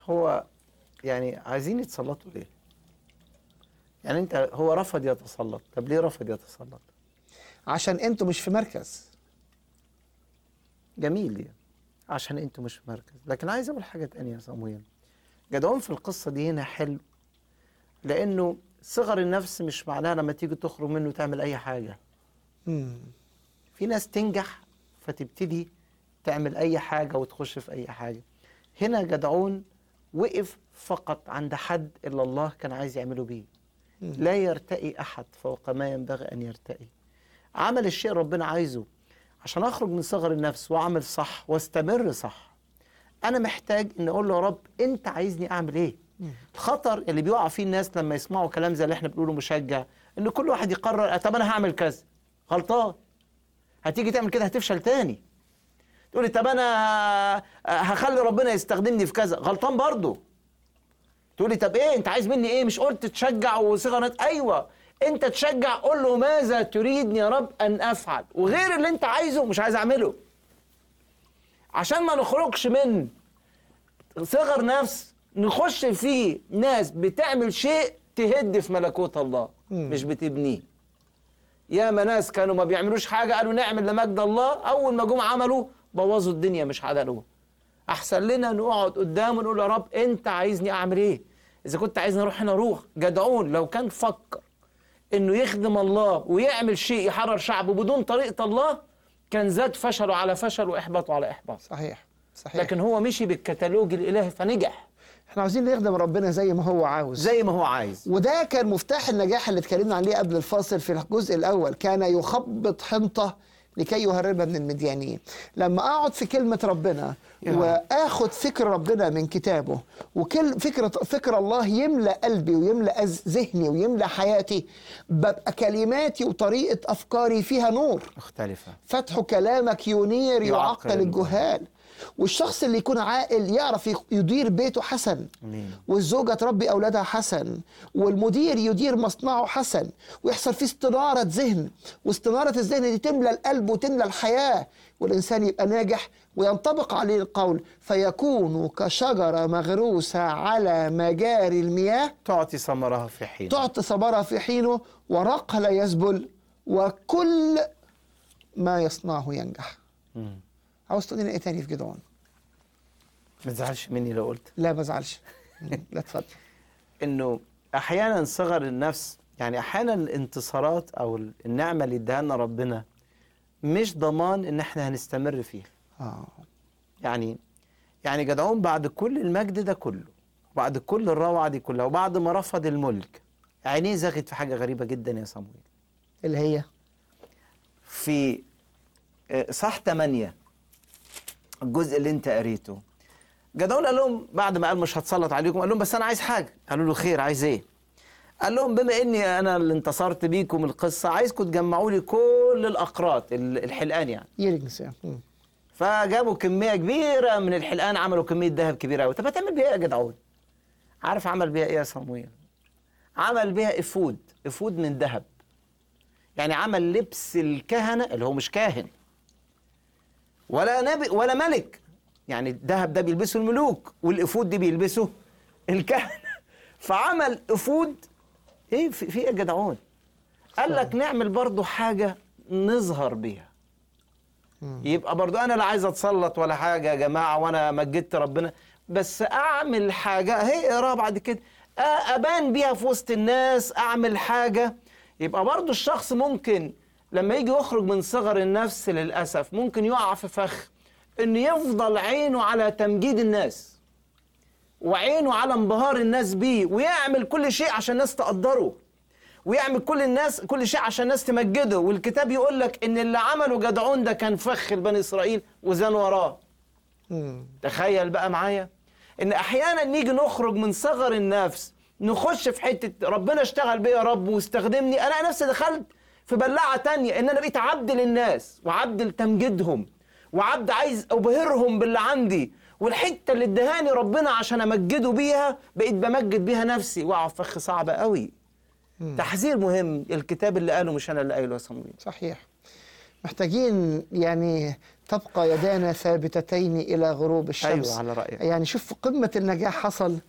هو يعني عايزين يتسلطوا ليه؟ يعني انت هو رفض يتسلط طب ليه رفض يتسلط؟ عشان انتوا مش في مركز جميل يعني عشان انتوا مش في مركز لكن عايز اقول حاجه تانية يا صمويل جدعون في القصه دي هنا حلو لانه صغر النفس مش معناها لما تيجي تخرج منه تعمل اي حاجه مم. في ناس تنجح فتبتدي تعمل اي حاجه وتخش في اي حاجه هنا جدعون وقف فقط عند حد الا الله كان عايز يعمله بيه لا يرتقي احد فوق ما ينبغي ان يرتقي عمل الشيء ربنا عايزه عشان اخرج من صغر النفس واعمل صح واستمر صح انا محتاج ان اقول له يا رب انت عايزني اعمل ايه الخطر اللي بيقع فيه الناس لما يسمعوا كلام زي اللي احنا بنقوله مشجع ان كل واحد يقرر طب انا هعمل كذا غلطان هتيجي تعمل كده هتفشل تاني تقولي طب انا هخلي ربنا يستخدمني في كذا غلطان برضه تقولي طب ايه انت عايز مني ايه مش قلت تشجع وصغر ايوه انت تشجع قول له ماذا تريدني يا رب ان افعل وغير اللي انت عايزه مش عايز اعمله عشان ما نخرجش من صغر نفس نخش في ناس بتعمل شيء تهد في ملكوت الله مش بتبنيه ياما ناس كانوا ما بيعملوش حاجه قالوا نعمل لمجد الله اول ما جم عملوا بوظوا الدنيا مش عدلوها احسن لنا نقعد قدامه ونقول يا رب انت عايزني اعمل ايه اذا كنت عايزني اروح هنا اروح جدعون لو كان فكر انه يخدم الله ويعمل شيء يحرر شعبه بدون طريقه الله كان زاد فشله على فشل واحباطه على احباط صحيح صحيح لكن هو مشي بالكتالوج الالهي فنجح احنا عاوزين نخدم ربنا زي ما هو عاوز زي ما هو عايز وده كان مفتاح النجاح اللي اتكلمنا عليه قبل الفاصل في الجزء الاول كان يخبط حنطه لكي يهربها من المديانين لما اقعد في كلمه ربنا يا. واخد فكر ربنا من كتابه وكل فكره فكر الله يملا قلبي ويملا أز- ذهني ويملا حياتي ببقى كلماتي وطريقه افكاري فيها نور مختلفه فتح كلامك ينير يعقل يعقل الجهال والشخص اللي يكون عاقل يعرف يق- يدير بيته حسن امين والزوجة تربي أولادها حسن والمدير يدير مصنعه حسن ويحصل فيه استنارة ذهن واستنارة الذهن دي تملى القلب وتملى الحياة والإنسان يبقى ناجح وينطبق عليه القول فيكون كشجرة مغروسة على مجاري المياه تعطي ثمرها في حين تعطي ثمرها في حينه ورقها لا يذبل وكل ما يصنعه ينجح مم. عاوز تقول لنا ايه تاني في جدعون ما تزعلش مني لو قلت لا ما ازعلش لا اتفضل انه احيانا صغر النفس يعني احيانا الانتصارات او النعمه اللي اداها لنا ربنا مش ضمان ان احنا هنستمر فيها اه يعني يعني جدعون بعد كل المجد ده كله وبعد كل الروعه دي كلها وبعد ما رفض الملك عينيه زغت في حاجه غريبه جدا يا صمويل اللي هي في آه، صح 8 الجزء اللي انت قريته جدعون قال لهم بعد ما قال مش هتسلط عليكم قال لهم بس انا عايز حاجه قالوا له خير عايز ايه قال لهم بما اني انا اللي انتصرت بيكم القصه عايزكم تجمعوا لي كل الاقراط ال- الحلقان يعني يرجس مم. فجابوا كميه كبيره من الحلقان عملوا كميه ذهب كبيره قوي طب هتعمل بيها ايه يا جدعون عارف عمل بيها ايه يا صمويل عمل بيها افود افود من ذهب يعني عمل لبس الكهنه اللي هو مش كاهن ولا نبي ولا ملك يعني الذهب ده بيلبسه الملوك والافود دي بيلبسه الكهنه فعمل افود ايه في في ايه يا جدعون قال لك نعمل برضو حاجه نظهر بيها يبقى برضو انا لا عايز اتسلط ولا حاجه يا جماعه وانا مجدت ربنا بس اعمل حاجه هي اقراها بعد كده أ- ابان بيها في وسط الناس اعمل حاجه يبقى برضو الشخص ممكن لما يجي يخرج من صغر النفس للاسف ممكن يقع في فخ انه يفضل عينه على تمجيد الناس وعينه على انبهار الناس بيه ويعمل كل شيء عشان الناس تقدره ويعمل كل الناس كل شيء عشان الناس تمجده والكتاب يقول لك ان اللي عمله جدعون ده كان فخ لبني اسرائيل وزان وراه مم. تخيل بقى معايا ان احيانا نيجي نخرج من صغر النفس نخش في حته ربنا اشتغل بيا يا رب واستخدمني انا نفسي دخلت في بلاعه تانية ان انا بقيت عبد للناس وعبد لتمجيدهم وعبد عايز ابهرهم باللي عندي والحته اللي ادهاني ربنا عشان امجده بيها بقيت بمجد بيها نفسي واقع في فخ صعب قوي تحذير مهم الكتاب اللي قاله مش انا اللي قايله يا صمويل صحيح محتاجين يعني تبقى يدانا ثابتتين الى غروب الشمس ايوه على رايك يعني شوف قمه النجاح حصل